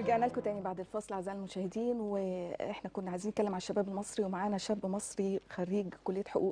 رجعنا لكم تاني بعد الفاصل اعزائي المشاهدين واحنا كنا عايزين نتكلم على الشباب المصري ومعانا شاب مصري خريج كليه حقوق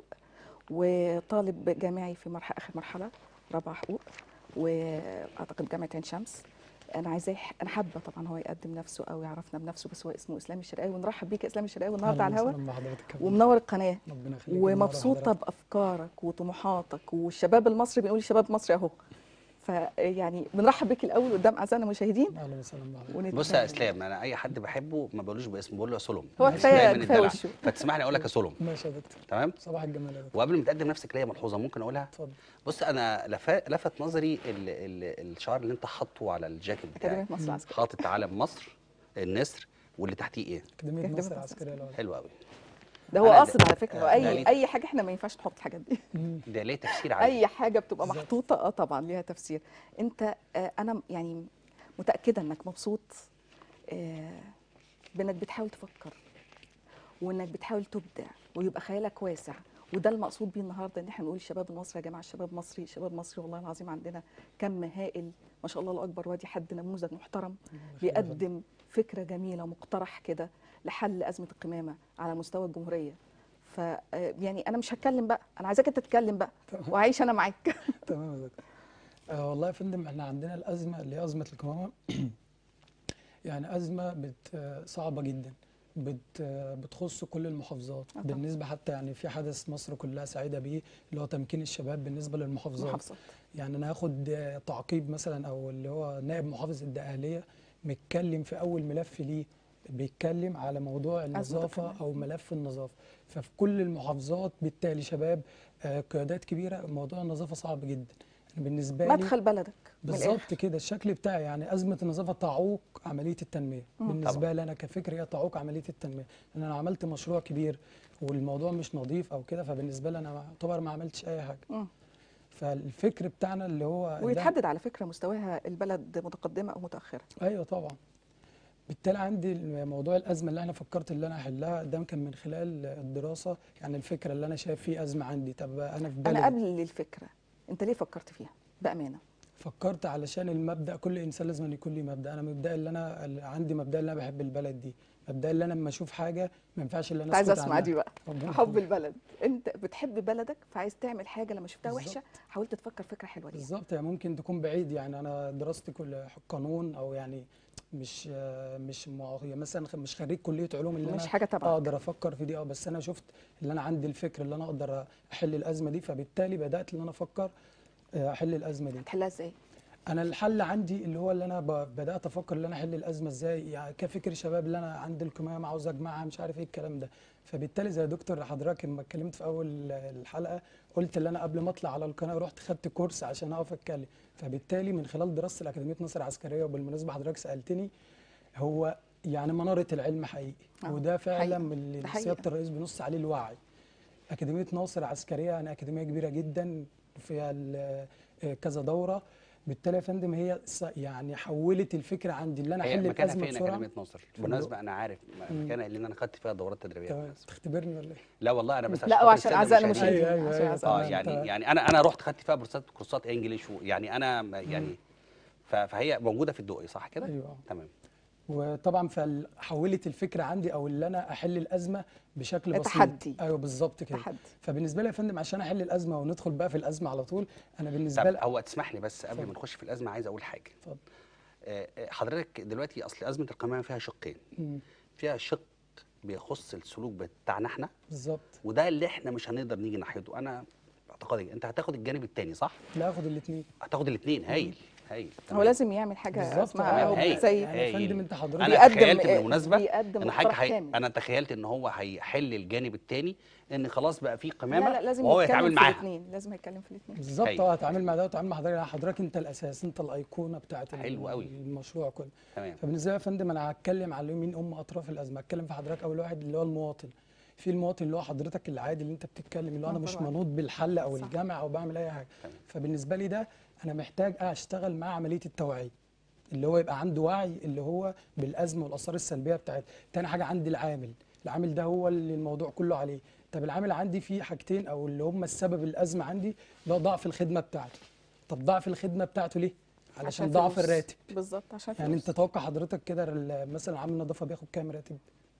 وطالب جامعي في مرحله اخر مرحله رابعه حقوق واعتقد جامعه عين شمس انا عايزاه انا حابه طبعا هو يقدم نفسه او يعرفنا بنفسه بس هو اسمه اسلام الشرقاوي ونرحب بيك يا اسلام الشرقاوي النهارده على الهواء وسهلا بحضرتك كمان. ومنور القناه ربنا يخليك ومبسوطه منور بافكارك وطموحاتك والشباب المصري بنقول الشباب المصري اهو فيعني بنرحب بيك الاول قدام اعزائنا المشاهدين حضرتك. اهلا وسهلا بحضرتك ونتكلم. بص يا اسلام انا اي حد بحبه ما بقولوش باسمه بقول له يا سلم هو بس كفاية- دايماً كفاية الدلع. وشه. فتسمح لي اقول لك يا سلم ماشي يا دكتور تمام صباح الجمال يا دكتور وقبل ما تقدم نفسك ليا ملحوظه ممكن اقولها اتفضل بص انا لفت, لفت نظري ال ال الشعار اللي انت حاطه على الجاكيت اكاديميه بتاعك مصر العسكريه حاطط علم مصر النسر واللي تحتيه ايه اكاديميه أكاديمية مصر مصر العسكريه الاول حلو قوي ده هو أنا قاصد ده- على فكره هو ده اي ليه- اي حاجه احنا ما ينفعش نحط الحاجات دي مم. ده ليه تفسير عليه اي حاجه بتبقى بالظبط. محطوطه اه طبعا ليها تفسير انت آه انا يعني متاكده انك مبسوط آه بانك بتحاول تفكر وانك بتحاول تبدع ويبقى خيالك واسع وده المقصود بيه النهارده ان احنا نقول الشباب المصري يا جماعه الشباب المصري الشباب المصري والله العظيم عندنا كم هائل ما شاء الله الله اكبر وادي حد نموذج محترم بيقدم فكره جميله مقترح كده لحل ازمه القمامه على مستوى الجمهوريه ف آه، يعني انا مش هتكلم بقى انا عايزاك انت تتكلم بقى تمام. وعيش انا معاك تمام يا دكتور آه والله يا فندم احنا عندنا الازمه اللي هي ازمه القمامه يعني ازمه بت آه، صعبه جدا بت آه، بتخص كل المحافظات طبعا. بالنسبه حتى يعني في حدث مصر كلها سعيده بيه اللي هو تمكين الشباب بالنسبه للمحافظات محافظات يعني انا هاخد آه، تعقيب مثلا او اللي هو نائب محافظ الدقهليه متكلم في اول ملف ليه بيتكلم على موضوع النظافه القمامة. او ملف النظافه ففي كل المحافظات بالتالي شباب آه، قيادات كبيره موضوع النظافه صعب جدا أنا بالنسبه لي مدخل بلدك من الآخر. بالظبط كده الشكل بتاعي يعني ازمه النظافه تعوق عمليه التنميه مم. بالنسبه لي انا كفكر هي تعوق عمليه التنميه لان انا عملت مشروع كبير والموضوع مش نظيف او كده فبالنسبه لي انا اعتبر ما عملتش اي حاجه مم. فالفكر بتاعنا اللي هو ده- ويتحدد على فكره مستواها البلد متقدمه او متاخره ايوه طبعا بالتالي عندي موضوع الازمه اللي انا فكرت اللي انا احلها ده كان من خلال الدراسه يعني الفكره اللي انا شايف فيه ازمه عندي طب انا في انا بلدي قبل الفكره انت ليه فكرت فيها بامانه فكرت علشان المبدا كل انسان لازم أن يكون ليه مبدا انا مبدا اللي انا اللي عندي مبدا اللي انا بحب البلد دي مبدا اللي انا لما اشوف حاجه ما ينفعش اللي كنت انا عايزه اسكت اسمع عنها. دي بقى ربنا حب يخليك. البلد انت بتحب بلدك فعايز تعمل حاجه لما شفتها بالظبط. وحشه حاولت تفكر فكره حلوه ليها بالظبط يعني ممكن تكون بعيد يعني انا دراستي كل قانون او يعني مش مش مع- يعني مثلا مش خريج كليه علوم اللي مش انا حاجه تبعك اقدر افكر في دي اه بس انا شفت اللي انا عندي الفكر اللي انا اقدر احل الازمه دي فبالتالي بدات ان انا افكر آه، احل الازمه دي هتحلها ازاي انا الحل عندي اللي هو اللي انا ب- بدات افكر ان انا احل الازمه ازاي يعني كفكر شباب اللي انا عندي القمامه عاوز اجمعها مش عارف ايه الكلام ده فبالتالي زي دكتور حضرتك لما اتكلمت في اول الحلقه قلت ان انا قبل ما اطلع على القناه رحت خدت كورس عشان اقف اتكلم فبالتالي من خلال دراستي لاكاديميه مصر العسكريه وبالمناسبه حضرتك سالتني هو يعني مناره العلم حقيقي آه، وده فعلا حقيقة. من اللي ده حقيقة. سياده الرئيس بنص عليه الوعي أكاديمية ناصر عسكرية يعني أكاديمية كبيرة جدا فيها ال- آه، كذا دورة بالتالي يا فندم هي س- يعني حولت الفكرة عندي اللي أنا هي أحل مكانها الأزمة فين بسرعة اكاديميه ناصر بالمناسبه انا عارف مم. مكانها اللي انا خدت فيها دورات تدريبيه تمام بالمناسبة. تختبرني ولا إيه؟ لا والله انا بس لا خاطر وعشان السادة اعزائنا المشاهدين. المشاهدين أيوة، عشان أيوة، أعزائنا اه تمام، يعني تمام. يعني انا انا رحت خدت فيها كورسات كورسات انجليش و- يعني انا م- يعني ف- فهي موجوده في الدقي صح كده؟ أيوه تمام وطبعا فحولت الفكرة عندي أو اللي أنا أحل الأزمة بشكل بسيط تحدي. أيوه بالظبط كده تحدي فبالنسبة لي يا فندم عشان أحل الأزمة وندخل بقى في الأزمة على طول أنا بالنسبة طب لي هو تسمح لي بس قبل ما اتفضل. نخش في الازمه عايز اقول حاجه اتفضل. آه، آه، حضرتك دلوقتي اصل ازمه القمامه فيها شقين مم، فيها شق بيخص السلوك بتاعنا احنا بالظبط وده اللي احنا مش هنقدر نيجي ناحيته انا اعتقادي انت هتاخد الجانب الثاني صح لا آخد الاتنين هتاخد الاثنين هايل هايل هو تمام. لازم يعمل حاجه بالظبط اسمها تمام، هو هايل. زي يعني يا هايل. فندم أنت حضرتك انا بيقدم- تخيلت بالمناسبه بيقدم انا حاجه مقترح حي... كامل. انا تخيلت ان هو هيحل الجانب الثاني ان خلاص بقى في لا قمامه لا لازم وهو يتكلم يتعامل في معاها الاثنين لازم يتكلم في الاثنين بالظبط هايل. اه هتعامل مع ده وتعامل مع حضرتك حضرتك انت الاساس انت الايقونه بتاعت ال- حلو قوي. المشروع كله تمام فبالنسبه لي يا فندم انا هتكلم على مين ام اطراف الازمه هتكلم في حضرتك اول واحد اللي هو المواطن في المواطن اللي هو حضرتك العادي اللي انت بتتكلم اللي هو انا آه مش طبعاً. منوط بالحل او صح. الجامع او بعمل اي حاجه تمام. فبالنسبه لي ده انا محتاج اشتغل مع عمليه التوعيه اللي هو يبقى عنده وعي اللي هو بالازمه والاثار السلبيه بتاعتها تاني حاجه عندي العامل العامل ده هو اللي الموضوع كله عليه طب العامل عندي فيه حاجتين او اللي هم السبب الازمه عندي اللي هو ضعف الخدمه بتاعته طب ضعف الخدمه بتاعته ليه علشان ضعف فلوس. الراتب بالظبط عشان يعني فلوس. انت توقع حضرتك كده ال- مثلا عامل نظافه بياخد كام راتب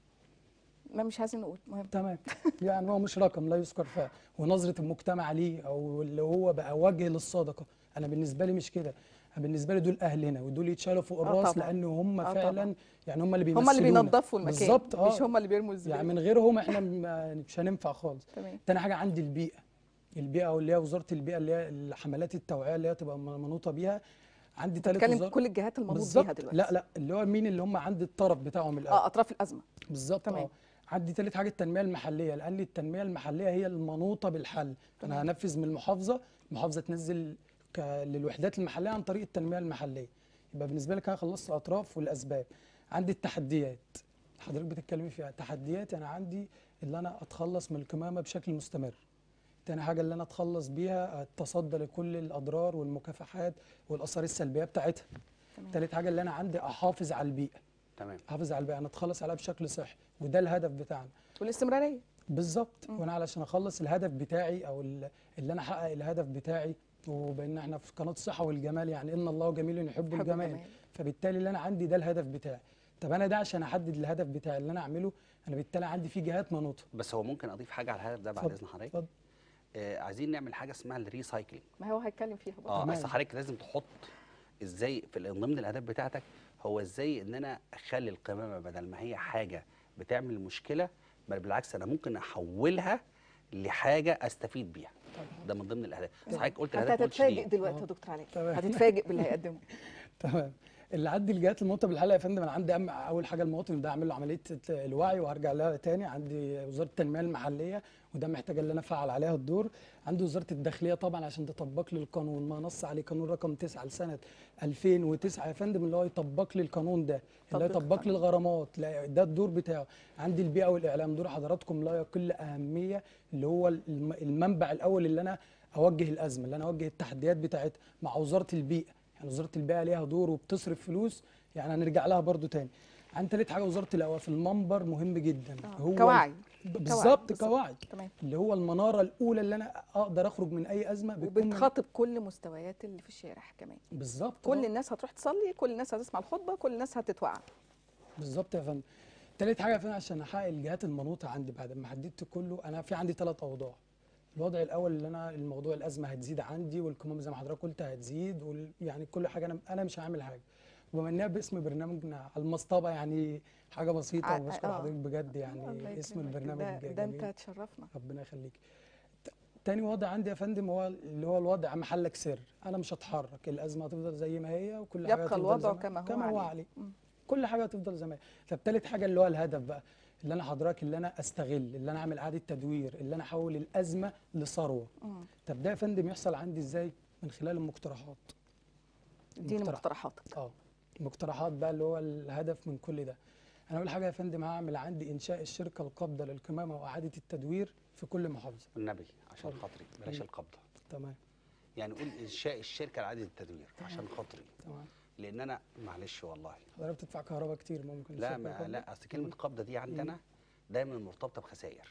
ما مش عايزين نقول مهم تمام يعني هو مش رقم لا يذكر فيها ونظره المجتمع ليه او اللي هو بقى وجه للصدقه انا بالنسبه لي مش كده أنا بالنسبه لي دول اهلنا ودول يتشالوا فوق آه الراس طبعاً. لان هم آه فعلا طبعاً. يعني هم اللي بيمثلونا هم اللي بينظفوا المكان بالظبط اه مش هم اللي بيرموا الزباله يعني من غيرهم احنا م- مش هننفع خالص تمام تاني حاجه عندي البيئه البيئه واللي هي وزاره البيئه اللي هي حملات التوعيه اللي هي تبقى منوطه بيها عندي ثالث بتكلم وزاره كل الجهات المنوط بيها بالظبط دلوقتي لا لا اللي هو مين اللي هم عند الطرف بتاعهم الاول اه اطراف الازمه بالظبط تمام. اه عندي ثالث حاجه التنميه المحليه لان التنميه المحليه هي المنوطه بالحل تمام. انا هنفذ من المحافظه المحافظه تنزل ك... للوحدات المحليه عن طريق التنميه المحليه يبقى بالنسبه لك انا خلصت الاطراف والاسباب عندي التحديات حضرتك بتتكلمي فيها تحديات انا عندي اللي انا اتخلص من الكمامه بشكل مستمر تاني حاجه اللي انا اتخلص بيها اتصدى لكل الاضرار والمكافحات والاثار السلبيه بتاعتها تمام. تالت حاجه اللي انا عندي احافظ على البيئه تمام احافظ على البيئه انا اتخلص عليها بشكل صحي وده الهدف بتاعنا والاستمراريه بالظبط وانا علشان اخلص الهدف بتاعي او ال- اللي انا احقق الهدف بتاعي وبان احنا في قناه الصحه والجمال يعني ان الله جميل يحب حب الجمال الجمال. فبالتالي اللي انا عندي ده الهدف بتاعي طب انا ده عشان احدد الهدف بتاعي اللي انا اعمله انا بالتالي عندي فيه جهات منوطه بس هو ممكن اضيف حاجه على الهدف ده بعد اتفضل، اذن حضرتك اتفضل آه عايزين نعمل حاجه اسمها الريسايكلينج ما هو هيتكلم فيها برضه اه تمام. بس حضرتك لازم تحط ازاي في ال- ضمن الاهداف بتاعتك هو ازاي ان انا اخلي القمامه بدل ما هي حاجه بتعمل مشكله بل بالعكس انا ممكن احولها لحاجه استفيد بيها ده من ضمن الاهداف بس حضرتك قلت انت الهدف ما قلتش هتتفاجئ ليه دلوقتي آه. يا دكتور علاء تمام. هتتفاجئ باللي هيقدمه تمام اللي عندي الجهات المنوطه بالحلقه يا فندم انا عندي أهم اول حاجه المواطن ده اعمل له عمليه الوعي وهرجع لها تاني عندي وزاره التنميه المحليه وده محتاجه ان انا افعل عليها الدور عندي وزاره الداخليه طبعا عشان تطبق لي القانون ما نص عليه قانون رقم 9 لسنه 2009 يا فندم اللي هو يطبق لي القانون ده اللي هو تطبيق يطبق لي القانون. الغرامات لا ده الدور بتاعه عندي البيئه والاعلام دور حضراتكم لا يقل اهميه اللي هو الم- المنبع الاول اللي انا اوجه الازمه اللي انا اوجه التحديات بتاعتها مع وزاره البيئه يعني وزاره البيئه ليها دور وبتصرف فلوس يعني هنرجع لها برضو تاني عن تالت حاجه وزاره الاوقاف المنبر مهم جدا آه، هو كوعي ب- كوعي، بالظبط بالظبط. كوعي تمام اللي هو المناره الاولى اللي انا اقدر اخرج من اي ازمه بتكون من- وبتخاطب كل مستويات اللي في الشارع كمان بالظبط كل آه. الناس هتروح تصلي كل الناس هتسمع الخطبه كل الناس هتتوعى بالظبط يا فندم تالت حاجه يا فندم عشان احقق الجهات المنوطه عندي بعد ما حددت كله انا في عندي ثلاث اوضاع الوضع الاول اللي انا الموضوع الازمه هتزيد عندي والكمام زي ما حضرتك قلت هتزيد وال... يعني كل حاجه انا انا مش هعمل حاجه وبما انها باسم برنامجنا على المصطبه يعني حاجه بسيطه ع- وبشكر آه. حضرتك بجد الله يعني اسم يكرمك. البرنامج ده, ده جميل. انت تشرفنا ربنا يخليك ت- تاني وضع عندي يا فندم هو اللي هو الوضع محلك سر انا مش هتحرك الازمه هتفضل زي ما هي وكل حاجه يبقى هتفضل الوضع زي ما- كما هو كما هو عليه. عليه مم. كل حاجه هتفضل زي ما هي طب تالت حاجه اللي هو الهدف بقى اللي انا حضرتك اللي انا استغل اللي انا اعمل اعاده تدوير اللي انا احول الازمه لثروه مم. طب ده يا فندم يحصل عندي ازاي من خلال المقترحات اديني مقترح. مقترحاتك اه المقترحات بقى اللي هو الهدف من كل ده انا اول حاجه يا فندم هعمل عندي انشاء الشركه القابضه للقمامه واعاده التدوير في كل محافظه النبي عشان اتفضل. خاطري بلاش مم. القبضه تمام يعني قول انشاء الشركه لاعاده التدوير عشان خاطري تمام لان انا معلش والله حضرتك بتدفع كهرباء كتير ممكن لا الشركة ما القابضة؟ لا اصل كلمه قبضه دي عندنا دايما مرتبطه بخسائر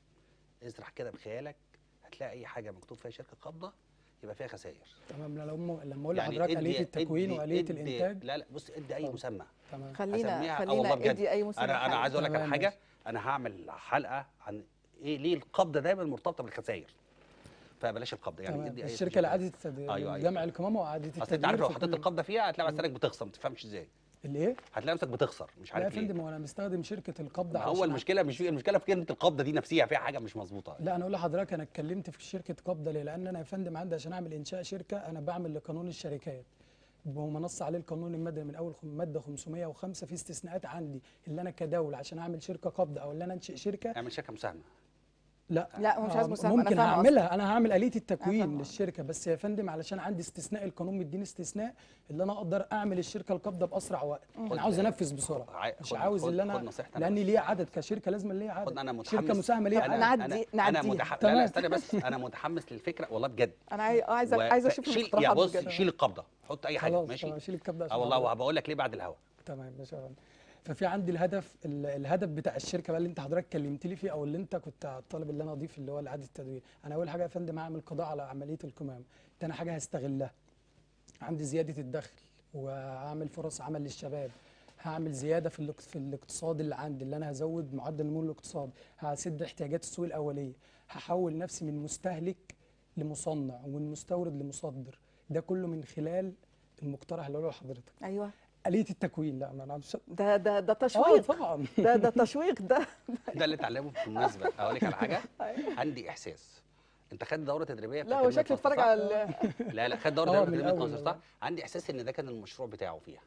ازرع كده بخيالك هتلاقي اي حاجه مكتوب فيها شركه قبضه يبقى فيها خسائر تمام لما لما اقول يعني لحضرتك ادي- آلية التكوين ادي- وآلية ادي- الإنتاج لا لا بص ادي اي اتفضل. مسمى تمام خلينا هسميها- آه خلينا والله بجد. ادي اي مسمى انا انا حي. عايز اقول لك على تمام، حاجه ماشي. انا هعمل حلقه عن ايه ليه القبضه دايما مرتبطه بالخسائر فبلاش القبضه يعني تمام ادي اي الشركه تجربة. لإعادة التدوير أيوة، أيوة. جمع القمامة وإعادة التدوير اصل انت عارف لو في حطيت كل- القبضه فيها هتلاقي نفسك بتخسر ما تفهمش ازاي اللي ايه؟ هتلاقي نفسك بتخسر مش لا يا عارف ليه فندم هو انا مستخدم شركه القبض ما هو علشان المشكله مش في المشكله في كلمه القبضه دي نفسها فيها حاجه مش مظبوطه لا انا اقول لحضرتك انا اتكلمت في شركه قبضه ليه؟ لان انا يا فندم عندي عشان اعمل انشاء شركه انا بعمل لقانون الشركات وهو نص عليه القانون المدني من اول خم- ماده 505 في استثناءات عندي اللي انا كدوله عشان اعمل شركه قبضه او اللي انا انشئ شركه اعمل شركه مساهمه لا لا، هو مش عايز آه، مساهمة، أنا ممكن فاهمة هعملها انا هعمل آلية أنا التكوين فاهمة. للشركه بس يا فندم علشان عندي استثناء القانون مديني استثناء اللي انا اقدر اعمل الشركه القابضه باسرع وقت انا عاوز انفذ بسرعه عاي- مش خد- عاوز خد- اللي خد انا نصيحتي أنا لاني بس. ليه عدد كشركه لازم ليه خد عدد انا متحمس شركه مساهمه ليه طب عدد نعدي- انا نعديها. متح... لا تمام. لا استنى بس انا متحمس للفكره والله بجد انا عاي- آه، عايزه و- عايزه اشوف شيل- يا المقترحات بص بجد شيل القبضه حط اي حاجه خلاص ماشي تمام شيل الكبده اه عشان والله حضرتك. وهبقول لك ليه بعد الهوا تمام ماشي يا فندم ففي عندي الهدف ال- الهدف بتاع الشركه بقى اللي انت حضرتك كلمت لي فيه او اللي انت كنت طالب اللي انا اضيف اللي هو اعاده التدوير انا اول حاجه يا فندم هعمل قضاء على عمليه القمام تاني حاجه هستغلها عندي زياده الدخل وهعمل فرص عمل للشباب هعمل زياده في الاقت- في الاقتصاد اللي عندي اللي انا هزود معدل النمو الاقتصادي هسد احتياجات السوق الاوليه هحول نفسي من مستهلك لمصنع ومن مستورد لمصدر ده كله من خلال المقترح اللي هو لحضرتك ايوه آلية التكوين لا ما انا مش ده ده ده اه تشويق طبعا ده ده تشويق ده ده اللي اتعلمه بالمناسبه اقول لك على حاجه عندي احساس انت خدت دوره تدريبيه لا هو بتاعت شكله كلمة اتفرج نصر، صح؟ على ال- لا لا خد دوره آه، تدريبيه من كلمه الأول نصر صح والله. عندي احساس ان ده كان المشروع بتاعه فيها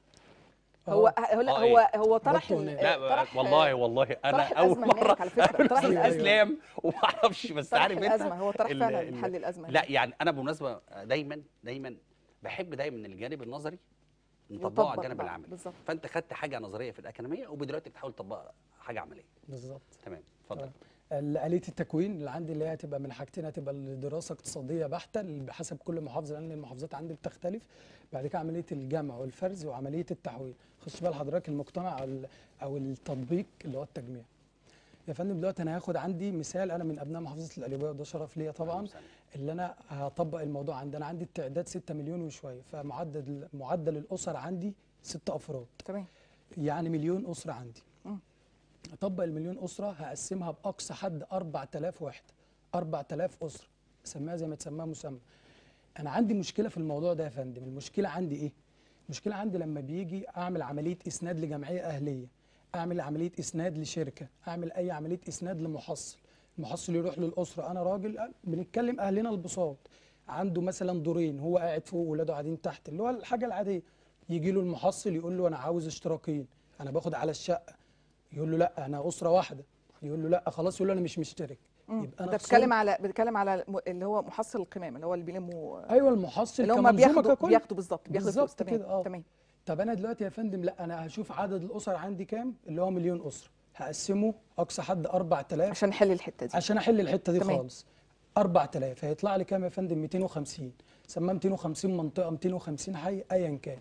هو آه. هو لا آه، هو إيه؟ هو طرح بطل ال- هناك. لا طرح والله والله انا طرح اول الأزمة هناك مره على فكرة، طرح أدرس الأزمة. اسلام وما اعرفش بس طرح عارف انت الازمه هو طرح ال- فعلا ال- حل الازمه لا يعني انا بالمناسبه دايما دايما بحب دايما الجانب النظري نطبقه على يطبق الجانب بقى، العملي بالظبط فانت خدت حاجه نظريه في الاكاديميه ودلوقتي بتحاول تطبقها حاجه عمليه بالظبط تمام اتفضل تمام. ال- آلية التكوين اللي عندي اللي هي هتبقى من حاجتين هتبقى الدراسة اقتصادية بحتة اللي بحسب كل محافظة لأن المحافظات عندي بتختلف بعد كده عملية الجمع والفرز وعملية التحويل خش بقى لحضرتك المجتمع أو ال- أو التطبيق اللي هو التجميع يا فندم دلوقتي أنا هاخد عندي مثال أنا من أبناء محافظة القليوبية وده شرف ليا طبعا أهلاً وسهلاً. اللي أنا هطبق الموضوع عندي أنا عندي التعداد 6 مليون وشوية فمعدل معدل الأسر عندي 6 أفراد تمام يعني مليون أسرة عندي مم. أطبق المليون أسرة هقسمها بأقصى حد 4000 وحدة 4000 أسرة أسميها زي ما تسميها مسمى أنا عندي مشكلة في الموضوع ده يا فندم المشكلة عندي إيه؟ المشكلة عندي لما بيجي أعمل عملية إسناد لجمعية أهلية أعمل عملية إسناد لشركة أعمل أي عملية إسناد لمحصل المحصل يروح للأسرة أنا راجل أه، بنتكلم أهلنا البساط عنده مثلا دورين هو قاعد فوق وولاده قاعدين تحت اللي هو الحاجة العادية يجي له المحصل يقول له أنا عاوز اشتراكين أنا باخد على الشقة يقول له لا أنا أسرة واحدة يقول له لا خلاص يقول له أنا مش مشترك مم. يبقى أنا ده بتتكلم خسرت. على بتتكلم على الم- اللي هو محصل القمام اللي هو اللي بيلموا أيوه المحصل اللي هم كمنظومة بياخدوا ككل. بياخدوا بالظبط بياخدوا فلوس بالظبط تمام كده اه تمام طب انا دلوقتي يا فندم لا انا هشوف عدد الاسر عندي كام اللي هو مليون اسره هقسمه اقصى حد 4000 عشان نحل الحته دي عشان احل الحته دي تمام. خالص 4000 هيطلع لي كام يا فندم 250 سماه 250 منطقه 250 حي ايا كان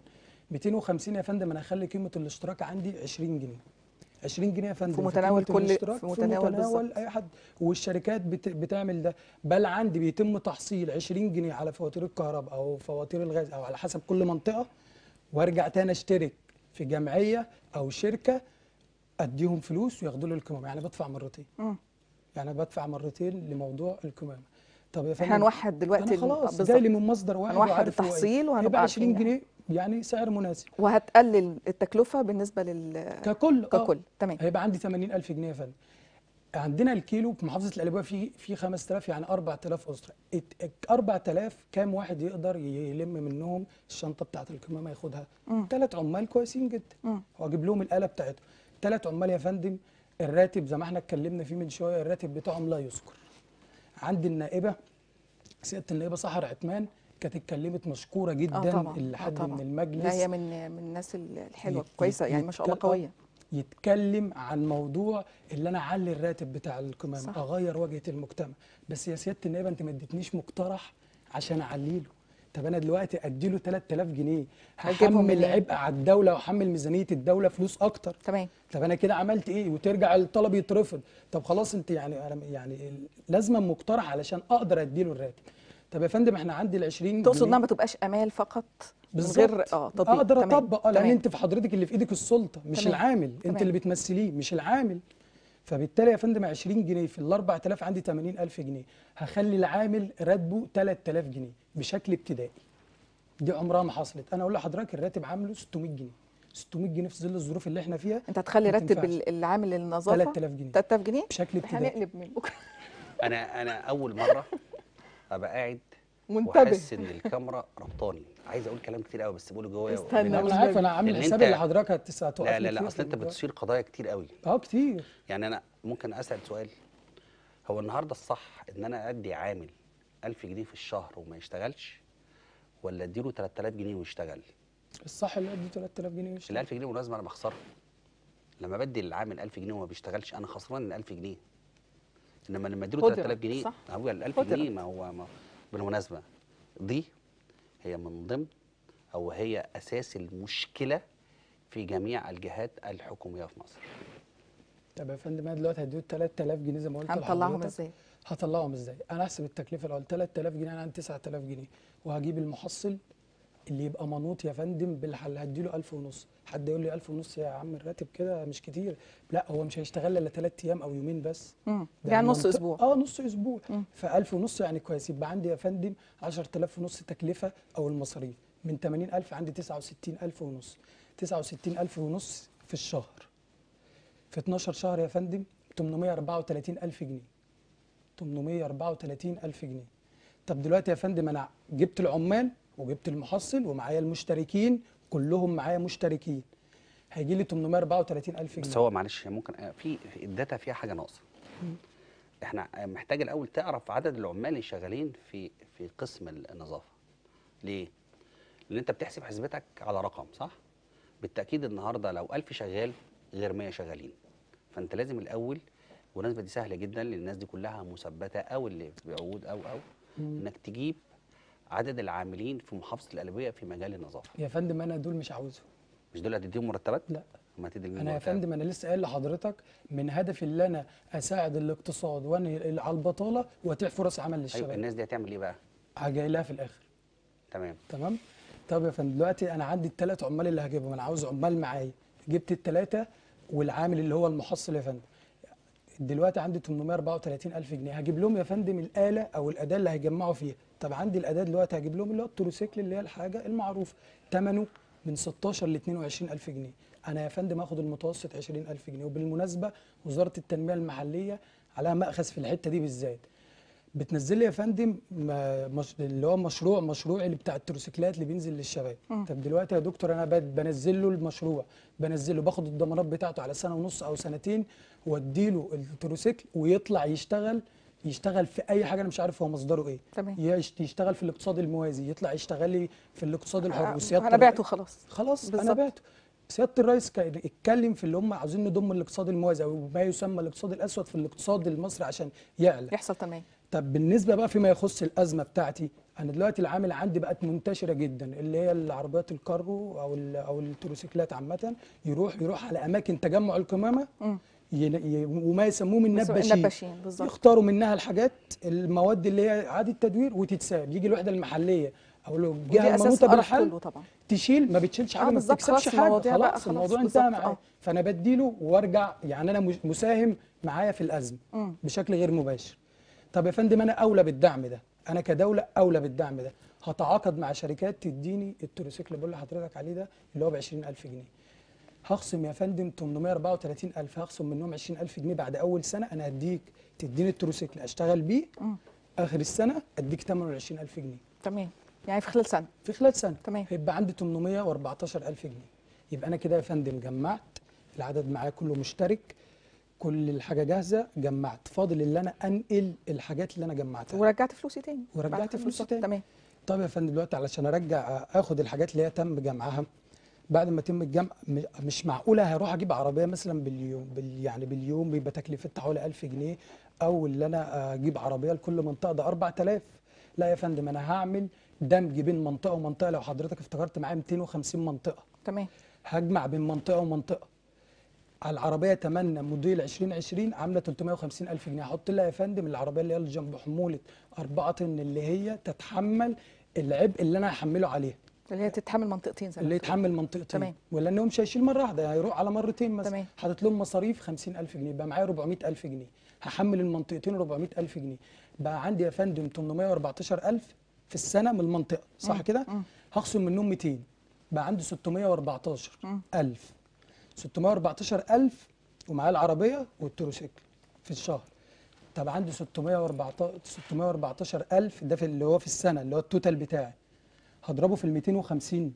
250 يا فندم انا هخلي قيمه الاشتراك عندي 20 جنيه 20 جنيه يا فندم في متناول قيمة كل- الاشتراك في متناول بالظبط. اي حد والشركات بت بتعمل ده بل عندي بيتم تحصيل 20 جنيه على فواتير الكهرباء او فواتير الغاز او على حسب كل منطقه وارجع تاني اشترك في جمعيه او شركه اديهم فلوس وياخدوا لي القمامه يعني بدفع مرتين مم. يعني بدفع مرتين لموضوع القمامه طب يا فندم احنا هنوحد دلوقتي انا ال- خلاص بالظبط. جاي لي من مصدر واحد هنوحد وعارف هو إيه. التحصيل وهنبقى يبقى 20 عارفين جنيه يعني سعر مناسب وهتقلل التكلفه بالنسبه لل ككل آه. ككل تمام هيبقى عندي 80000 جنيه يا فندم عندنا الكيلو في محافظه القليوبيه في في 5000 يعني 4000 اسره ات- 4000 كام واحد يقدر يلم منهم الشنطه بتاعه القمامه ياخدها مم. ثلاث عمال كويسين جدا مم. واجيب لهم الاله بتاعتهم ثلاث عمال يا فندم الراتب زي ما احنا اتكلمنا فيه من شويه الراتب بتاعهم لا يذكر عندي النائبه سياده النائبه سحر عثمان كانت اتكلمت مشكوره جدا اه طبعا اللي آه حد طبعا. من المجلس لا هي من من الناس الحلوه يت- كويسه يت- يعني ما شاء الله يتكل- آه. قويه يتكلم عن موضوع اللي انا اعلي الراتب بتاع القمامه صح. اغير واجهه المجتمع بس يا سياده النائبه انت ما اديتنيش مقترح عشان اعلي له طب انا دلوقتي ادي له 3000 جنيه هتجيبهم هحمل منين؟ عبء على الدوله واحمل ميزانيه الدوله فلوس اكتر تمام طب انا كده عملت ايه وترجع الطلب يترفض طب خلاص انت يعني انا يعني لازم مقترح علشان اقدر ادي له الراتب طب يا فندم احنا عندي ال 20 تقصد جنيه انها ما تبقاش امال فقط من بالظبط غير اه تطبيق اقدر تمام. اطبق اه لان تمام. انت في حضرتك اللي في ايدك السلطه مش تمام. العامل تمام. انت اللي بتمثليه مش العامل فبالتالي يا فندم 20 جنيه في ال 4000 عندي 80000 جنيه هخلي العامل راتبه 3000 جنيه بشكل ابتدائي دي عمرها ما حصلت انا اقول لحضرتك الراتب عامله 600 جنيه 600 جنيه في ظل الظروف اللي احنا فيها انت هتخلي ما راتب تنفعش. ال- العامل للنظافه 3000 جنيه 3000 جنيه بشكل احنا ابتدائي هنقلب من بكره انا انا اول مره ابقى قاعد منتبه واحس ان الكاميرا ربطاني عايز اقول كلام كتير قوي بس بقوله جوايا استنى ومنه. انا عارف انا عامل لأن حساب أنت- اللي حضرتك هتس- هتوقفني لا لا لا كتير اصل انت في الموضوع. بتصير قضايا كتير قوي اه كتير يعني انا ممكن اسال سؤال هو النهارده الصح ان انا ادي عامل 1000 جنيه في الشهر وما يشتغلش ولا اديله 3000 جنيه ويشتغل الصح اللي ادي 3000 جنيه ال ويشتغل. 1000 جنيه بالمناسبه انا بخسرها لما بدي للعامل 1000 جنيه وما بيشتغلش انا خسران ال 1000 جنيه انما لما اديله قدرة، 3000 جنيه صح. هو ال 1000 قدرة. جنيه ما هو ما بالمناسبه دي هي من ضمن او هي اساس المشكله في جميع الجهات الحكوميه في مصر طب يا فندم انا دلوقتي هديه 3000 جنيه زي ما قلت هنطلعهم لحضرتك. ازاي هطلعهم ازاي؟ انا احسب التكلفه الاول 3000 جنيه انا عندي 9000 جنيه وهجيب المحصل اللي يبقى منوط يا فندم بالحل هديله 1000 ونص حد يقول لي 1000 ونص يا عم الراتب كده مش كتير لا هو مش هيشتغل الا 3 ايام او يومين بس مم. ده يعني نص منطق- اسبوع اه نص اسبوع مم. ف 1000 ونص يعني كويس يبقى عندي يا فندم 10000 ونص تكلفه او المصاريف من 80000 عندي 69000 ونص 69000 ونص في الشهر في 12 شهر يا فندم 834000 جنيه 834000 جنيه طب دلوقتي يا فندم انا جبت العمال وجبت المحصل ومعايا المشتركين كلهم معايا مشتركين هيجي لي 834000 جنيه بس هو معلش ممكن آه، في في الداتا فيها حاجه ناقصه احنا آه، محتاج الاول تعرف عدد العمال اللي شغالين في في قسم النظافه ليه لان انت بتحسب حسبتك على رقم صح بالتاكيد النهارده لو 1000 شغال غير 100 شغالين فانت لازم الاول والنسبه دي سهله جدا لان الناس دي كلها مثبته او اللي بعقود او او مم. انك تجيب عدد العاملين في محافظه القلبيه في مجال النظافه يا فندم انا دول مش عاوزهم مش دول هتديهم مرتبات لا ما تدي انا يا فندم انا لسه قايل لحضرتك من هدفي اللي انا اساعد الاقتصاد وانهي على البطاله واتيح فرص عمل ايوه للشباب الناس دي هتعمل ايه بقى جاي لها في الاخر تمام تمام طب يا فندم دلوقتي انا عندي الثلاث عمال اللي هجيبهم انا عاوز عمال معايا جبت الثلاثه والعامل اللي هو المحصل يا فندم دلوقتي عندي 834 الف جنيه هجيب لهم يا فندم الاله او الاداه اللي هيجمعوا فيها طب عندي الاداه دلوقتي هجيب لهم اللي هو التروسيكل اللي هي الحاجه المعروفه ثمنه من 16 ل 22 الف جنيه انا يا فندم هاخد المتوسط 20 الف جنيه وبالمناسبه وزاره التنميه المحليه عليها مأخذ في الحته دي بالذات بتنزل لي يا فندم ما- مش اللي هو مشروع مشروعي اللي بتاع التروسيكلات اللي بينزل للشباب مم. طب دلوقتي يا دكتور انا بد- بنزل له المشروع بنزل له باخد الضمانات بتاعته على سنه ونص او سنتين واديله التروسيكل ويطلع يشتغل يشتغل في اي حاجه انا مش عارف هو مصدره ايه تمام يشت- يشتغل في الاقتصاد الموازي يطلع يشتغل لي في الاقتصاد الحر وسياده انا الرئيس- بعته خلاص خلاص انا بالظبط. بعته سياده الرئيس كان اتكلم في اللي هم عاوزين نضم الاقتصاد الموازي او ما يسمى الاقتصاد الاسود في الاقتصاد المصري عشان يعلى يحصل تنميه طب بالنسبه بقى فيما يخص الازمه بتاعتي انا دلوقتي العامل عندي بقت منتشره جدا اللي هي العربيات الكارو او ال- او التروسيكلات عامه يروح يروح على اماكن تجمع القمامه مم. ين- ي- وما يسموهم النباشين النباشين بالظبط يختاروا منها الحاجات المواد اللي هي عادي التدوير وتتساب يجي الوحده المحليه او لو ودي الجهه اساس المنوطه القرف بالحل كله طبعا تشيل ما بتشيلش آه حاجه ما بالظبط، بتكسبش خلاص حاجه المواضيع بقى خلاص خلاص الموضوع بالظبط، انتهى معايا آه. فانا بديله وارجع يعني انا مش- مساهم معايا في الازمه مم. بشكل غير مباشر طب يا فندم انا اولى بالدعم ده انا كدوله اولى بالدعم ده هتعاقد مع شركات تديني التروسيكل اللي بقول لحضرتك عليه ده اللي هو ب 20000 جنيه هخصم يا فندم 834000 هخصم منهم 20000 جنيه بعد اول سنه انا هديك تديني التروسيكل اشتغل بيه مم. اخر السنه اديك ثمنه 20000 جنيه تمام يعني في خلال سنه في خلال سنه تمام. هيبقى عندي 814000 جنيه يبقى انا كده يا فندم جمعت العدد معايا كله مشترك كل الحاجه جاهزه جمعت فاضل اللي انا انقل الحاجات اللي انا جمعتها ورجعت فلوسي تاني ورجعت بعد فلوسي بالظبط، تاني. تمام طب يا فندم دلوقتي علشان ارجع اخد الحاجات اللي هي تم جمعها بعد ما يتم الجمع م- مش معقوله هروح اجيب عربيه مثلا باليوم بال يعني باليوم بيبقى تكلفتها حوالي 1000 جنيه او اللي انا اجيب عربيه لكل منطقه ده 4000 لا يا فندم انا هعمل دمج بين منطقه ومنطقه لو حضرتك افتكرت معايا 250 منطقه تمام هجمع بين منطقه ومنطقه على العربيه تمنى موديل 2020 عامله 350 الف جنيه هحط لها يا فندم العربيه اللي هي اللي جنب حموله 4 طن اللي هي تتحمل العبء اللي انا هحمله عليها اللي هي تتحمل منطقتين زي ما اللي بتقول. يتحمل منطقتين تمام. ولا انه مش هيشيل مره واحده هيروح على مرتين مثلا تمام. حاطط لهم مصاريف 50000 جنيه يبقى معايا 400000 جنيه هحمل المنطقتين 400000 جنيه بقى عندي يا فندم 814000 في السنه من المنطقه صح مم. كده مم. هخصم منهم 200 بقى عندي مم. 614000 614000 ومعاه العربيه والتروسيكل في الشهر طب عندي 614 614000 ده في اللي هو في السنه اللي هو التوتال بتاعي هضربه في ال 250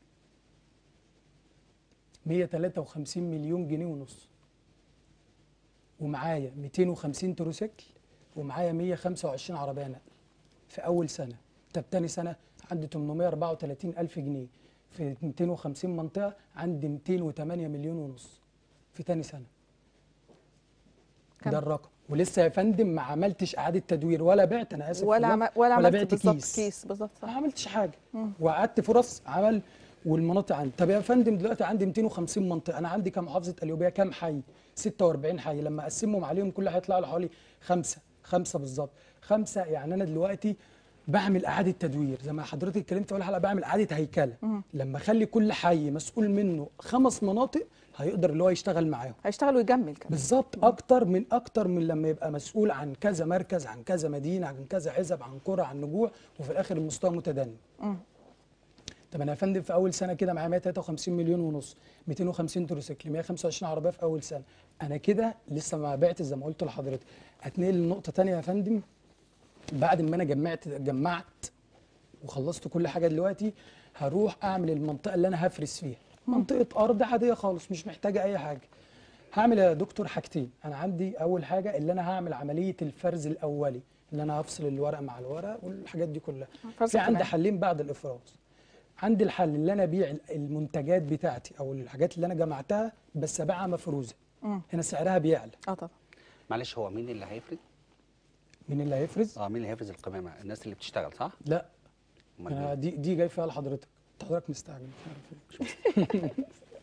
153 مليون جنيه ونص ومعايا 250 تروسيكل ومعايا 125 عربيه نقل في اول سنه طب تاني سنه عندي 834 الف جنيه في 250 منطقه عندي 208 مليون ونص في تاني سنه كم؟ ده الرقم ولسه يا فندم ما عملتش اعاده تدوير ولا بعت انا اسف ولا والله، عم... ولا ولا عملت بعت بالظبط كيس. كيس بالظبط ما صح عملتش حاجه مم. وقعدت فرص عمل والمناطق عندي طب يا فندم دلوقتي عندي 250 منطقه انا عندي كمحافظه قليوبيه كام حي 46 حي لما اقسمهم عليهم كل هيطلع له حوالي خمسه خمسه بالظبط خمسه يعني انا دلوقتي بعمل اعاده تدوير زي ما حضرتك اتكلمت في اول حلقه بعمل اعاده هيكله مم. لما اخلي كل حي مسؤول منه خمس مناطق هيقدر اللي هو يشتغل معاهم هيشتغل ويجمل كمان بالظبط اكتر من اكتر من لما يبقى مسؤول عن كذا مركز عن كذا مدينه عن كذا حزب عن قرى عن نجوع وفي الاخر المستوى متدني مم. طب انا يا فندم في اول سنه كده معايا 153 مليون ونص 250 تروسيكل 125 عربيه في اول سنه انا كده لسه ما بعت زي ما قلت لحضرتك هتنقل لنقطه تانية يا فندم بعد ما انا جمعت جمعت وخلصت كل حاجه دلوقتي هروح اعمل المنطقه اللي انا هفرز فيها منطقه ارض عاديه خالص مش محتاجه اي حاجه هعمل يا دكتور حاجتين انا عندي اول حاجه اللي انا هعمل عمليه الفرز الاولي اللي انا هفصل الورق مع الورق والحاجات دي كلها فرز في عندي كمان. حلين بعد الافراز عندي الحل اللي انا ابيع المنتجات بتاعتي او الحاجات اللي انا جمعتها بس ابيعها مفروزه مم. هنا سعرها بيعلى اه طبعا معلش هو مين اللي هيفرز مين اللي هيفرز اه مين اللي هيفرز القمامه الناس اللي بتشتغل صح لا امال أنا مين؟ دي دي جاي فيها لحضرتك حضرتك مستعجل مش عارف ليه.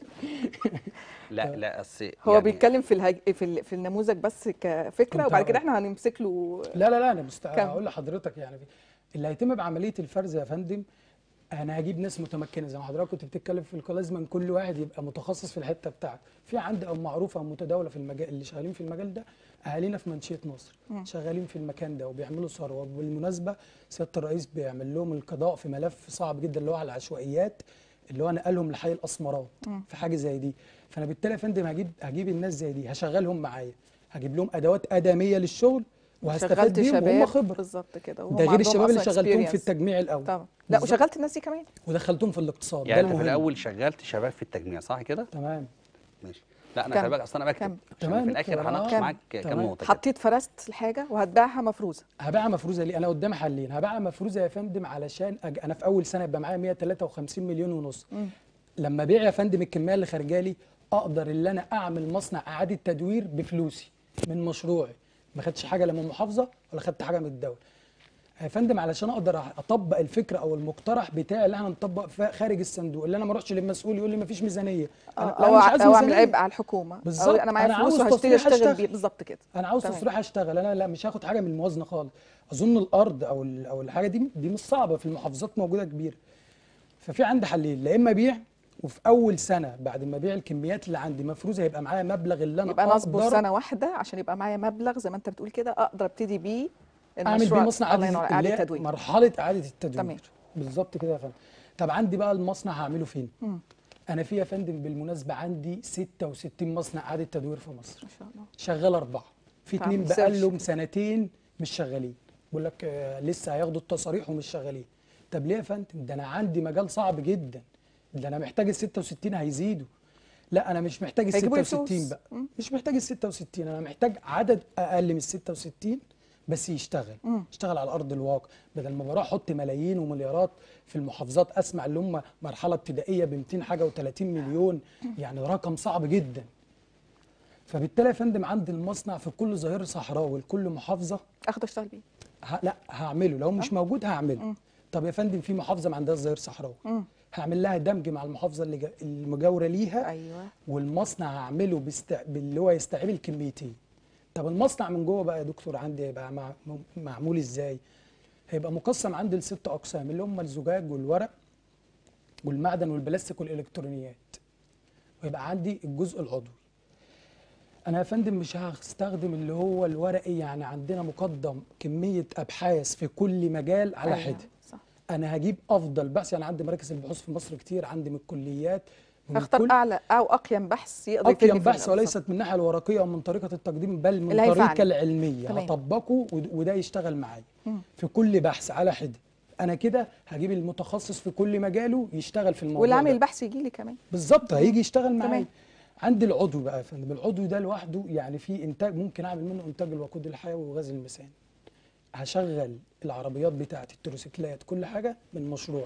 لا لا أصل هو يعني بيتكلم في الهج... في, ال... في النموذج بس كفكره كنت وبعد كده هقول. احنا هنمسك له لا لا لا انا مستعجل كم؟ هقول لحضرتك يعني اللي هيتم بعمليه الفرز يا فندم انا هجيب ناس متمكنه زي ما حضرتك كنت بتتكلم في القناه لازم كل واحد يبقى متخصص في الحته بتاعته في عندي او معروفه او متداوله في المجال اللي شغالين في المجال ده اهالينا في منشيه نصر مم. شغالين في المكان ده وبيعملوا ثروه وبالمناسبه سياده الرئيس بيعمل لهم القضاء في ملف صعب جدا اللي هو على العشوائيات اللي هو نقلهم لحي الاسمرات مم. في حاجه زي دي فانا بالتالي يا فندم هجيب هجيب الناس زي دي هشغلهم معايا هجيب لهم ادوات ادميه للشغل وهستفاد شغلت بيهم وهم شباب خبره بالظبط كده وهم ده غير عندهم الشباب اللي أصلاً شغلتهم في experience. التجميع الاول طبعا لا بالظبط. وشغلت الناس دي كمان ودخلتهم في الاقتصاد يعني ده انت في المهم. الاول شغلت شباب في التجميع صح كده تمام ماشي لا انا كم؟ خلي بالك اصل انا بكتب كم؟ عشان تمام في الاخر دكتور، هناقش آه. معاك كام تمام. نقطه كده. حطيت فرست الحاجه وهتباعها مفروزه هبيعها مفروزه ليه انا قدامي حلين هبيعها مفروزه يا فندم علشان أج... انا في اول سنه يبقى معايا 153 مليون ونص مم. لما ابيع يا فندم الكميه اللي خارجه لي اقدر ان انا اعمل مصنع اعاده تدوير بفلوسي من مشروعي ما خدتش حاجه لا من المحافظه ولا خدت حاجه من الدوله يا فندم علشان اقدر اطبق الفكره او المقترح بتاعي اللي احنا نطبق فيها خارج الصندوق اللي انا ما اروحش للمسؤول يقول لي ما فيش ميزانيه آه، أنا- لا، او مش ع- عايز او اعمل ميزانية. عبء على الحكومه أو بالظبط. انا معايا أنا فلوس عاوز وهشتري تصريح اشتغل أشتغل. بيه بالظبط كده انا عاوز تمام. تصريح اشتغل انا لا مش هاخد حاجه من الموازنه خالص اظن الارض او ال- او الحاجه دي دي مش صعبه في المحافظات موجوده كبيره ففي عندي حلين لا اما ابيع وفي اول سنه بعد ما ابيع الكميات اللي عندي مفروزه هيبقى معايا مبلغ اللي انا يبقى انا اصبر أقدر سنه واحده عشان يبقى معايا مبلغ زي ما انت بتقول كده اقدر ابتدي بيه اعمل بيه المشروع. مصنع الله ينور اعاده اعاده اللي هي تدوير مرحله اعاده التدوير تمام. بالظبط كده يا فندم طب عندي بقى المصنع هعمله فين مم. انا في يا فندم بالمناسبه عندي 66 مصنع اعاده تدوير في مصر ما شاء الله شغال اربعه في تعمل اتنين سيرش بقالهم كده. سنتين مش شغالين بيقول لك آه، لسه هياخدوا التصاريح ومش شغالين طب ليه يا فندم ده انا عندي مجال صعب جدا ده انا محتاج ال 66 هيزيدوا لا انا مش محتاج ال هيجيبوا لي 66 فلوس. بقى مم. مش محتاج ال 66 انا محتاج عدد اقل من ال 66 بس يشتغل مم. يشتغل على ارض الواقع بدل ما بروح احط ملايين ومليارات في المحافظات اسمع اللي هم مرحله ابتدائيه ب 200 حاجه و30 مليون يعني رقم صعب جدا فبالتالي يا فندم عندي المصنع في كل ظهير صحراوي لكل محافظه اخده اشتغل بيه ه... لا هعمله لو مش موجود هعمله مم. طب يا فندم في محافظه ما عندهاش ظهير صحراوي مم. هعمل لها دمج مع المحافظه اللي جا... المجاوره ليها ايوه والمصنع هعمله بست... باللي هو يستوعب الكميتين طب المصنع من جوه بقى يا دكتور عندي هيبقى مع... م- معمول ازاي هيبقى مقسم عندي لست اقسام اللي هم الزجاج والورق والمعدن والبلاستيك والالكترونيات ويبقى عندي الجزء العضوي انا يا فندم مش هستخدم اللي هو الورقي يعني عندنا مقدم كميه ابحاث في كل مجال على أيوة، حده صح انا هجيب افضل بحث يعني عندي مراكز البحوث في مصر كتير عندي من الكليات ومن اختار كل- اعلى او اقيم بحث يقدر يفيدني اقيم في بحث الأمر. وليست من الناحيه الورقيه او من طريقه التقديم بل من اللي الطريقه هينفعني. العلميه تمام. هطبقه ود- وده يشتغل معايا مم. في كل بحث على حده انا كده هجيب المتخصص في كل مجاله يشتغل في الموضوع واللي عامل ده. البحث يجي لي كمان بالظبط هيجي يشتغل معايا تمام. عندي العضو بقى يا فندم العضو ده لوحده يعني في انتاج ممكن اعمل منه انتاج الوقود الحيوي وغاز الميثان هشغل العربيات بتاعتي التروسيكلات كل حاجه من مشروع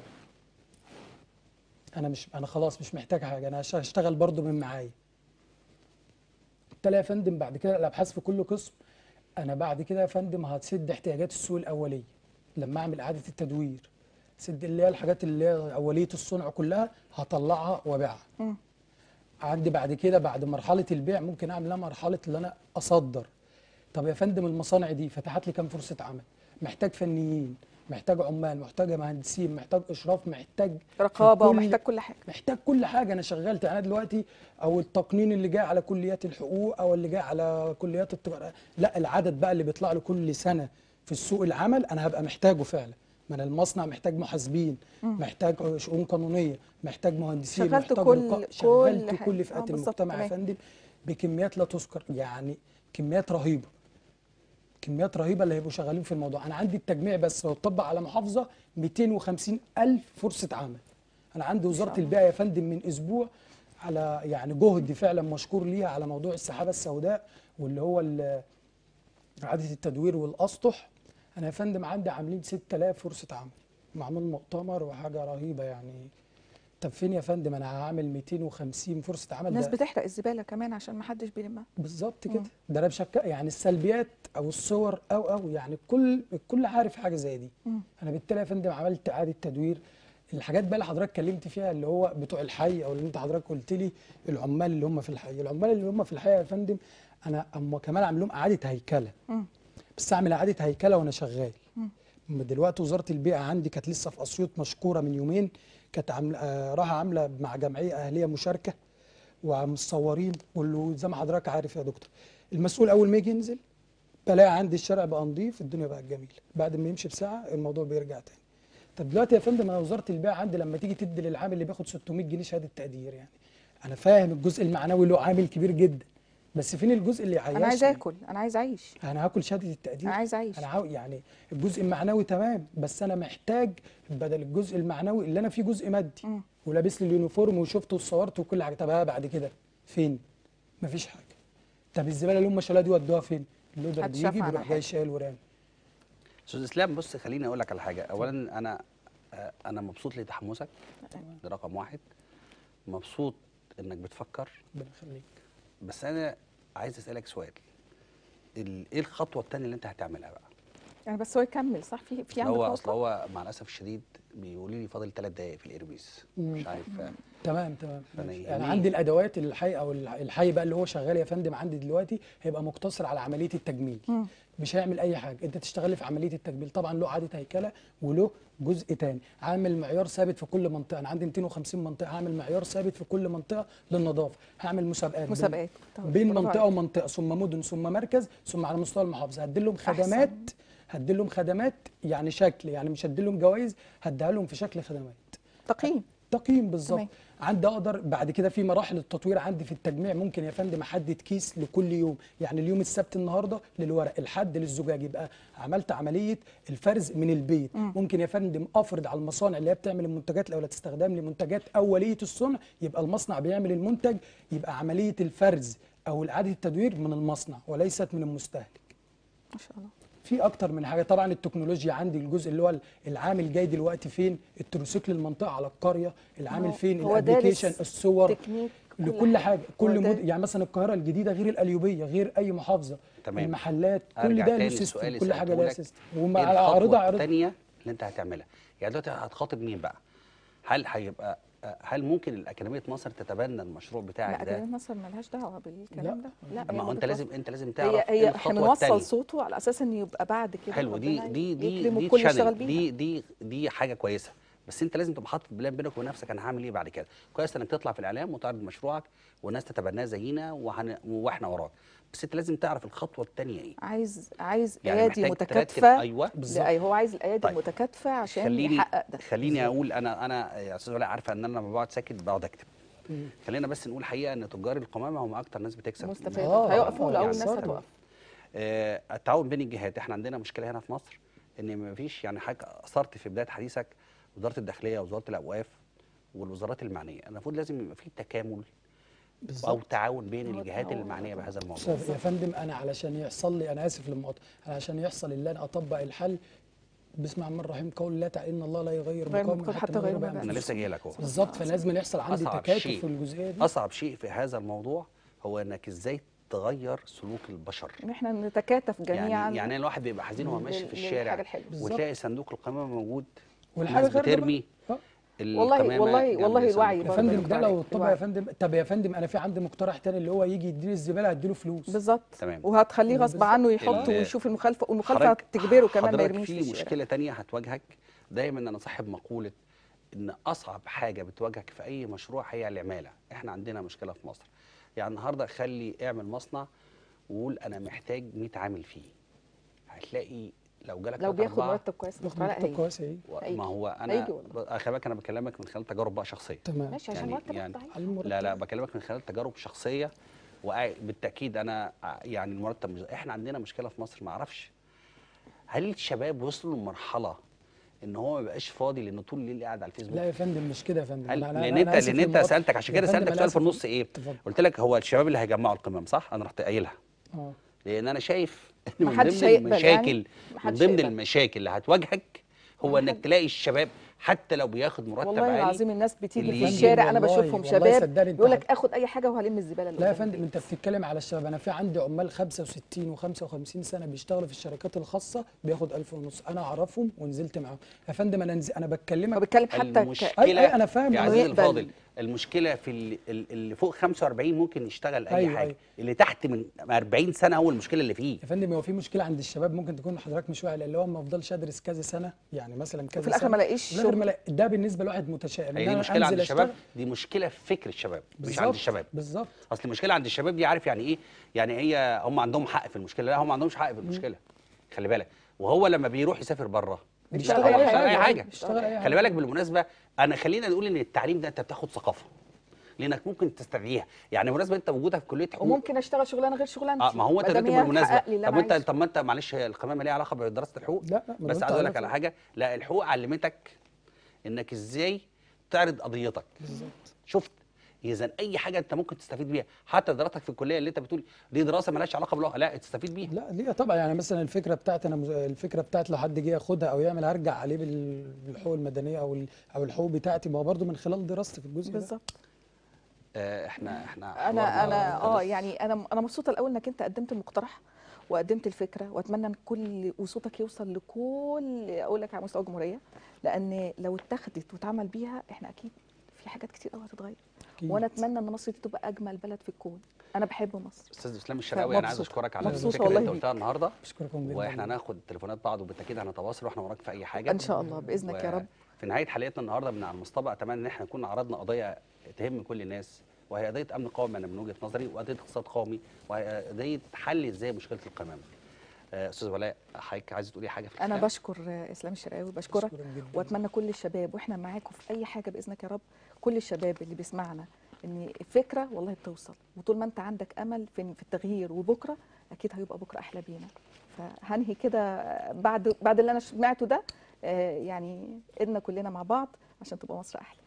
انا مش انا خلاص مش محتاج حاجه انا هش- هشتغل برضو من معايا بالتالي يا فندم بعد كده الابحاث في كل قسم انا بعد كده يا فندم هتسد احتياجات السوق الاوليه لما اعمل اعاده التدوير سد اللي هي الحاجات اللي هي اوليه الصنع كلها هطلعها وابيعها مم. عندي بعد كده بعد مرحله البيع ممكن اعمل لها مرحله اللي انا اصدر طب يا فندم المصانع دي فتحت لي كام فرصه عمل محتاج فنيين محتاج عمال محتاج مهندسين محتاج اشراف محتاج رقابه كل- ومحتاج كل حاجه محتاج كل حاجه انا شغلت يعني أنا دلوقتي او التقنين اللي جاي على كليات الحقوق او اللي جاي على كليات التجاره لا العدد بقى اللي بيطلع له كل سنه في السوق العمل انا هبقى محتاجه فعلا ما انا المصنع محتاج محاسبين محتاج شؤون قانونيه محتاج مهندسين شغلت محتاج كل- رقا- كل شغلت حاجة. كل آه، فئات بالظبط، المجتمع يا تمام. فندم بكميات لا تذكر يعني كميات رهيبه كميات رهيبه اللي هيبقوا شغالين في الموضوع انا عندي التجميع بس لو اتطبق على محافظه 250 الف فرصه عمل انا عندي وزاره الله. البيئه يا فندم من اسبوع على يعني جهد فعلا مشكور ليها على موضوع السحابه السوداء واللي هو ال- اعاده التدوير والاسطح انا يا فندم عندي عاملين 6000 فرصه عمل معمول مؤتمر وحاجه رهيبه يعني طب فين يا فندم انا هعمل 250 فرصه عمل الناس ده بتحرق الزباله كمان عشان ما حدش بيلمها بالظبط مم. كده ده انا بشكل يعني السلبيات او الصور او او يعني كل الكل عارف حاجه زي دي مم. انا بالتالي يا فندم عملت اعاده تدوير الحاجات بقى اللي حضرتك اتكلمت فيها اللي هو بتوع الحي او اللي انت حضرتك قلت لي العمال اللي هم في الحي العمال اللي هم في الحي يا فندم انا اما كمان عامل لهم اعاده هيكله مم. بس اعمل اعاده هيكله وانا شغال مم. دلوقتي وزاره البيئه عندي كانت لسه في اسيوط مشكوره من يومين كانت عامله آه، راحه عامله مع جمعيه اهليه مشاركه ومصورين واللي زي ما حضرتك عارف يا دكتور المسؤول اول ما يجي ينزل بلاقي عندي الشارع بقى نظيف الدنيا بقت جميله بعد ما يمشي بساعه الموضوع بيرجع تاني طب دلوقتي يا فندم انا وزاره البيئه عندي لما تيجي تدي للعامل اللي بياخد 600 جنيه شهاده تقدير يعني انا فاهم الجزء المعنوي له عامل كبير جدا بس فين الجزء اللي يعيشني انا عايز اكل انا عايز اعيش انا هاكل شهاده التقدير انا عايز اعيش انا عاو يعني الجزء المعنوي تمام بس انا محتاج بدل الجزء المعنوي اللي انا فيه جزء مادي مم. ولابس لي اليونيفورم وشفته وصورته وكل حاجه طب بقى بعد كده فين مفيش حاجه طب الزباله اللي هم شالوها دي ودوها فين اللودر محدش بيجي شاف عنها بيروح حاجة. جاي شايل ورامي استاذ اسلام بص خليني اقول لك على حاجه اولا انا آه، انا مبسوط لتحمسك ده رقم واحد مبسوط انك بتفكر ربنا يخليك بس انا عايز اسالك سؤال ال- ايه الخطوه الثانيه اللي انت هتعملها بقى يعني بس هو يكمل صح في في أصل عندك هو اصل نقطه هو مع الاسف الشديد بيقولوا لي فاضل ثلاث دقائق في الايربيس مش مم. عارف آه، تمام تمام فأنا ماشي. يهمني- يعني عندي الادوات الحي او الح- الحي بقى اللي هو شغال يا فندم عندي دلوقتي هيبقى مقتصر على عمليه التجميل مم. مش هيعمل اي حاجه انت تشتغلي في عمليه التجميل طبعا له اعاده هيكله وله جزء تاني عامل معيار ثابت في كل منطقه انا عندي 250 منطقه هعمل معيار ثابت في كل منطقه للنظافه هعمل مسابقات بين- مسابقات طب بين برافو منطقه عليك. ومنطقه ثم مدن ثم مركز ثم على مستوى المحافظه هدي لهم أحسن. خدمات هدي لهم خدمات يعني شكل يعني مش هدي لهم جوائز هديها لهم في شكل خدمات تقييم تقييم بالظبط تمام. عندي اقدر بعد كده في مراحل التطوير عندي في التجميع ممكن يا فندم احدد كيس لكل يوم يعني اليوم السبت النهارده للورق الحد للزجاج يبقى عملت عمليه الفرز من البيت مم. ممكن يا فندم افرض على المصانع اللي هي بتعمل المنتجات الاولى تستخدم لمنتجات اوليه الصنع يبقى المصنع بيعمل المنتج يبقى عمليه الفرز او اعاده التدوير من المصنع وليست من المستهلك ما شاء الله في اكتر من حاجه طبعا التكنولوجيا عندي الجزء اللي هو العامل جاي دلوقتي فين التروسيكل المنطقه على القريه العامل هو- فين هو الابلكيشن دارس الصور تكنيك لكل حاجه كل هو ده- مد... يعني مثلا القاهره الجديده غير القليوبيه غير اي محافظه تمام. المحلات كل ارجع ده له تاني سيستم لسؤالي كل حاجه سألته لها لك. سيستم ايه ومع الخطوه عارضه عارضه الثانيه اللي انت هتعملها يعني دلوقتي هتخاطب مين بقى هل هيبقى آه، هل ممكن الاكاديميه مصر تتبنى المشروع لا بتاعك ده اكاديميه مصر مالهاش دعوه بالكلام ده لا ما هو هي انت بتوصل- لازم انت لازم تعرف هي ايه هي احنا الخطوه الثانيه بنوصل صوته على اساس ان يبقى بعد كده حلو دي ربنا دي دي يكرم دي والكل يشتغل channel، بيها دي دي دي حاجه كويسه بس انت لازم تبقى حاطط بلان بينك وبين نفسك انا هعمل ايه بعد كده كويس انك تطلع في الاعلام وتعرض مشروعك والناس تتبناه زينا وهن... واحنا وراك بس انت لازم تعرف الخطوه الثانيه ايه عايز عايز يعني ايادي محتاج ترتب متكاتفه ايوه بالظبط. لا هو عايز الايادي طيب. المتكاتفه عشان خليني يحقق ده خليني اقول انا انا يا استاذ ولاء عارفه ان انا لما بقعد ساكت بقعد اكتب مم. خلينا بس نقول حقيقه ان تجار القمامه هم اكتر ناس بتكسب مستفاد آه، هيقفوا آه، لو يعني الناس صار. هتقف آه، التعاون بين الجهات احنا عندنا مشكله هنا في مصر ان ما فيش يعني حاجه اثرت في بدايه حديثك وزاره الداخليه ووزاره الاوقاف والوزارات المعنيه المفروض لازم يبقى في تكامل او بالظبط تعاون بين هو الجهات التعاون المعنيه بهذا الموضوع شوف يا فندم انا علشان يحصل لي انا اسف للمقاطعه أنا عشان يحصل اللي انا اطبق الحل بسم الله الرحمن الرحيم قول لا تعالى ان الله لا يغير غير بقوم بقوم حتى حتى ما يغيروا يغيروا بأنفسهم. انا لسه جاي لك اهو بالظبط فلازم يحصل عندي أصعب تكاتف شيء- في الجزئيه دي اصعب شيء في هذا الموضوع هو انك ازاي تغير سلوك البشر ان احنا نتكاتف جميعا يعني يعني الواحد بيبقى حزين وهو ماشي لل- في للحاجة الشارع الحلوة. بالظبط. وتلاقي صندوق القمامه موجود والحاجه الناس غير بترمي آه. والله القمامة والله جنب والله صندوق الوعي يا برضه فندم دكتور ده لو علي، الطبع الوعي. يا فندم طب يا فندم انا في عندي مقترح تاني اللي هو يجي يديني الزباله هديله فلوس بالظبط تمام. وهتخليه غصب بالظبط. عنه يحط ال- ويشوف المخالفه والمخالفه حضرتك- تجبره كمان ما حضرتك يرميش في في الشارع مشكله تانية هتواجهك دايما انا صاحب مقوله ان اصعب حاجه بتواجهك في اي مشروع هي العماله احنا عندنا مشكله في مصر يعني النهارده خلي اعمل مصنع وقول انا محتاج 100 عامل فيه هتلاقي لو جالك لو تلاتة بياخد أربعة مرتب كويس باخد دكتور علاء مرتب هيجي. كويس اهي و- هيجي. ما هو انا هيجي والله. ب- خلي بالك انا بكلمك من خلال تجارب بقى شخصيه تمام ماشي عشان يعني- مرتب يعني- ضعيف. على المرتب لا لا بكلمك من خلال تجارب شخصيه وبالتاكيد انا ع- يعني المرتب مش احنا عندنا مشكله في مصر ما اعرفش هل الشباب وصلوا لمرحله ان هو ما بقاش فاضي لانه طول الليل قاعد على الفيسبوك لا يا فندم مش كده يا فندم هل أنا- أنا- لان أنا انت آسف لان في انت المقاطعة. سالتك عشان يا كده فندم سالتك أنا سؤال في آسف النص ايه اتفضل. قلت لك هو الشباب اللي هيجمعوا القمم صح انا رحت قايلها اه لان انا شايف ان ما من حدش ضمن هيقبل المشاكل يعني؟ من محدش ضمن هيقبل. المشاكل اللي هتواجهك هو ما انك حد- تلاقي الشباب حتى لو بياخد مرتب والله عالي العظيم الناس بتيجي اللي في يجي- الشارع انا والله- بشوفهم والله شباب صدقني أنت يقول لك حق. اخد اي حاجه وهلم الزباله اللي لا يا قدام فندم انت بتتكلم على الشباب انا في عندي عمال 65 و55 سنه بيشتغلوا في الشركات الخاصه بياخد 1000 ونص انا اعرفهم ونزلت معاهم يا فندم انا نزل انا هو بكلمك بيتكلم حتى ك... المشكله أي- أي أنا فاهم يا إنه عزيزي يقبل. الفاضل المشكله في اللي, اللي فوق 45 ممكن يشتغل اي أيوة، حاجه أيوة. اللي تحت من 40 سنه هو المشكله اللي فيه يا فندم هو في مشكله عند الشباب ممكن تكون حضرتك مش واعي اللي هو ما افضلش ادرس كذا سنه يعني مثلا كذا وفي الآخر سنة، ما الاقيش وفي الآخر شغل. ما الاقي- ده بالنسبه لواحد متشائم هي إن دي أنا مشكله عند أنزل الشباب أشتغل. دي مشكله في فكر الشباب مش بالظبط، عند الشباب بالظبط اصل المشكله عند الشباب دي عارف يعني ايه يعني هي هم عندهم حق في المشكله لا هم ما عندهمش حق في المشكله خلي بالك وهو لما بيروح يسافر بره بيشتغل هو أي بيشتغل حاجة. اي حاجه بيشتغل أي خلي حاجة. بالك بالمناسبه انا خلينا نقول ان التعليم ده انت بتاخد ثقافه لانك ممكن تستدعيها يعني بالمناسبه انت وجودك في كليه حقوق وممكن اشتغل شغلانه غير شغلانتي اه ما هو انت ما دام دلوقتي هي بالمناسبه تحقق لي اللي طب أنا انت عايزه. طب ما انت معلش هي القمامه ليها علاقه بدراسه الحقوق لا لا ما بس قلت عايز اقول على لك على طول. حاجه لا الحقوق علمتك انك ازاي تعرض قضيتك بالظبط شفت اذا اي حاجه انت ممكن تستفيد بيها حتى دراستك في الكليه اللي انت بتقول دي دراسه مالهاش علاقه باللغه لا تستفيد بيها لا ليه طبعا يعني مثلا الفكره بتاعت انا مز- الفكره بتاعت لو حد جه ياخدها او يعمل هرجع عليه بال- بالحقوق المدنيه او ال- او الحقوق بتاعتي ما هو برضه من خلال دراستي في الجزء ده بالظبط آه احنا احنا انا حوارنا انا اه خلص. يعني انا انا مبسوطه الاول انك انت قدمت المقترح وقدمت الفكره واتمنى ان كل وصوتك يوصل لكل اقول لك على مستوى الجمهوريه لان لو اتخذت واتعمل بيها احنا اكيد في حاجات كتير قوي هتتغير أكيد. وانا اتمنى ان مصر دي تبقى اجمل بلد في الكون انا بحب مصر استاذ اسلام الشرقاوي انا عايز مبسوطة. اشكرك على مبسوطة الفكره اللي انت والله قلتها النهارده اشكركم جدا واحنا هناخد تليفونات بعض وبالتاكيد هنتواصل واحنا وراك في اي حاجه ان شاء الله باذنك يا رب في نهايه حلقتنا النهارده من على المصطبه اتمنى ان احنا نكون عرضنا قضيه تهم كل الناس وهي قضيه امن قومي انا من وجهه نظري وقضيه اقتصاد قومي وهي قضيه حل ازاي مشكله القمامه. آه، استاذ ولاء حضرتك عايز تقولي حاجه في انا الختام؟ بشكر آه، اسلام الشرقاوي بشكرك شكراً جداً. واتمنى كل الشباب واحنا معاكم في اي حاجه باذنك يا رب كل الشباب اللي بيسمعنا ان الفكره والله بتوصل وطول ما انت عندك امل في في التغيير وبكره اكيد هيبقى بكره احلى بينا فهنهي كده آه، بعد بعد اللي انا سمعته ده آه، يعني ايدنا كلنا مع بعض عشان تبقى مصر احلى